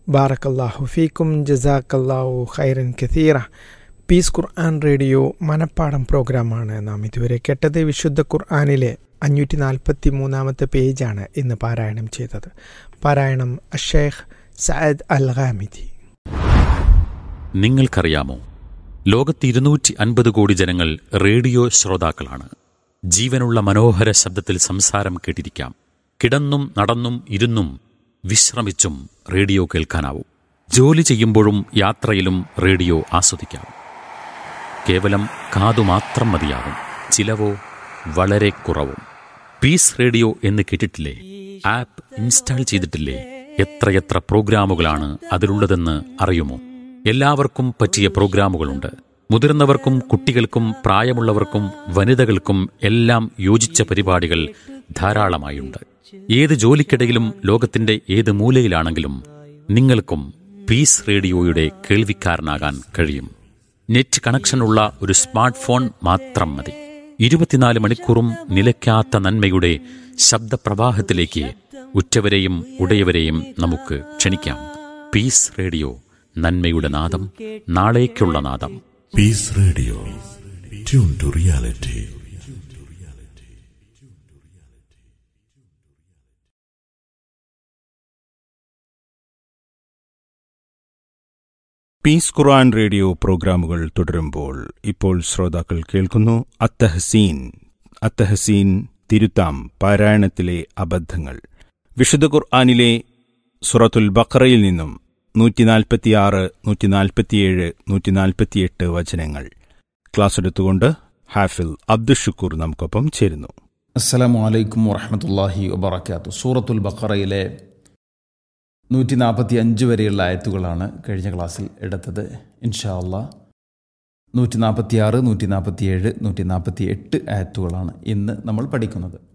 ബാറക്കല്ലാഹു ഫീക്കും ജസാക്കല്ലാഹു ഖൈറൻ കഥീറ പീസ് ഖുർആൻ റേഡിയോ മനപ്പാടം പ്രോഗ്രാമാണ് നാം ഇതുവരെ കേട്ടത് വിശുദ്ധ ഖുർആാനിലെ അഞ്ഞൂറ്റി നാൽപ്പത്തി മൂന്നാമത്തെ പേജാണ് ഇന്ന് പാരായണം ചെയ്തത് പാരായണം അഷേഖ് സയദ് അൽ ഖാമിദി നിങ്ങൾക്കറിയാമോ ലോകത്ത് ഇരുന്നൂറ്റി അൻപത് കോടി ജനങ്ങൾ റേഡിയോ ശ്രോതാക്കളാണ് ജീവനുള്ള മനോഹര ശബ്ദത്തിൽ സംസാരം കേട്ടിരിക്കാം കിടന്നും നടന്നും ഇരുന്നും വിശ്രമിച്ചും റേഡിയോ കേൾക്കാനാവും ജോലി ചെയ്യുമ്പോഴും യാത്രയിലും റേഡിയോ ആസ്വദിക്കാം കേവലം കാതുമാത്രം മതിയാവും ചിലവോ വളരെ കുറവും പീസ് റേഡിയോ എന്ന് കേട്ടിട്ടില്ലേ ആപ്പ് ഇൻസ്റ്റാൾ ചെയ്തിട്ടില്ലേ എത്രയെത്ര പ്രോഗ്രാമുകളാണ് അതിലുള്ളതെന്ന് അറിയുമോ എല്ലാവർക്കും പറ്റിയ പ്രോഗ്രാമുകളുണ്ട് മുതിർന്നവർക്കും കുട്ടികൾക്കും പ്രായമുള്ളവർക്കും വനിതകൾക്കും എല്ലാം യോജിച്ച പരിപാടികൾ ധാരാളമായുണ്ട് ഏത് ജോലിക്കിടയിലും ലോകത്തിന്റെ ഏത് മൂലയിലാണെങ്കിലും നിങ്ങൾക്കും പീസ് റേഡിയോയുടെ കേൾവിക്കാരനാകാൻ കഴിയും നെറ്റ് കണക്ഷനുള്ള ഒരു സ്മാർട്ട് ഫോൺ മാത്രം മതി ഇരുപത്തിനാല് മണിക്കൂറും നിലയ്ക്കാത്ത നന്മയുടെ ശബ്ദപ്രവാഹത്തിലേക്ക് ഉറ്റവരെയും ഉടയവരെയും നമുക്ക് ക്ഷണിക്കാം പീസ് റേഡിയോ നന്മയുടെ നാദം നാളേക്കുള്ള നാദം Peace Radio. Tune to reality. Peace Quran radio പ്രോഗ്രാമുകൾ തുടരുമ്പോൾ ഇപ്പോൾ ശ്രോതാക്കൾ കേൾക്കുന്നു അത്തഹസീൻ അത്തഹസീൻ തിരുത്താം പാരായണത്തിലെ അബദ്ധങ്ങൾ വിശുദ്ധ ഖുർആാനിലെ സുറത്തുൽ ബഖറയിൽ നിന്നും നൂറ്റിനാൽപ്പത്തിയാറ് നൂറ്റിനാൽപ്പത്തിയേഴ് നൂറ്റിനാൽപ്പത്തിയെട്ട് വചനങ്ങൾ ക്ലാസ് എടുത്തുകൊണ്ട് ഹാഫിൽ അബ്ദുഷുക്കൂർ നമുക്കൊപ്പം ചേരുന്നു അസ്സലാമു അലൈക്കും വറഹമത്തല്ലാഹി വബർക്കാത്തു സൂറത്തുൽ ബഖറയിലെ നൂറ്റി നാൽപ്പത്തി അഞ്ച് വരെയുള്ള ആയത്തുകളാണ് കഴിഞ്ഞ ക്ലാസ്സിൽ എടുത്തത് ഇൻഷാ അള്ളാ നൂറ്റി നാൽപ്പത്തി ആറ് നൂറ്റി നാൽപ്പത്തി ഏഴ് നൂറ്റി നാൽപ്പത്തി എട്ട് ആയത്തുകളാണ് ഇന്ന് നമ്മൾ പഠിക്കുന്നത്